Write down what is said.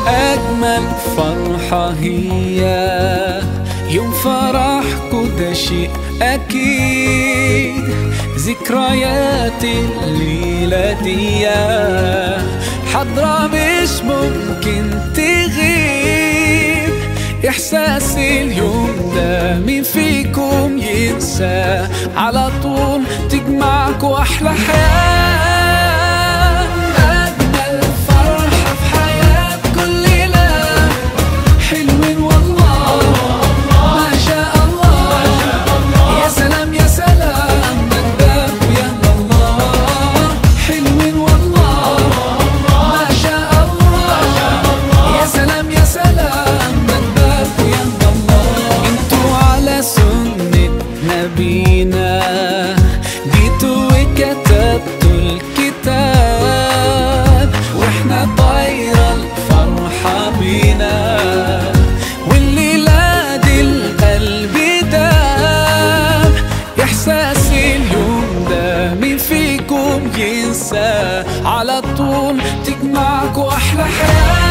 أجمل فرحة هي يوم فرحكوا ده شيء أكيد ذكريات الليلة دي حضرة مش ممكن تغيب إحساس اليوم ده مين فيكم ينسى على طول تجمعكوا أحلى حياة أجمل فرحة في حياة كل ليلة حلوين والله ما شاء الله يا سلام يا سلام مجدك يا الله حلوين والله ما شاء الله يا سلام يا سلام مجدك يا الله انتوا على سنة نبينا جيتوا وكتبتوا الكتاب واحنا طايرة الفرحة بينا والليلة دي القلب داب إحساس اليوم ده مين فيكم ينسى على طول تجمعكوا أحلى حياة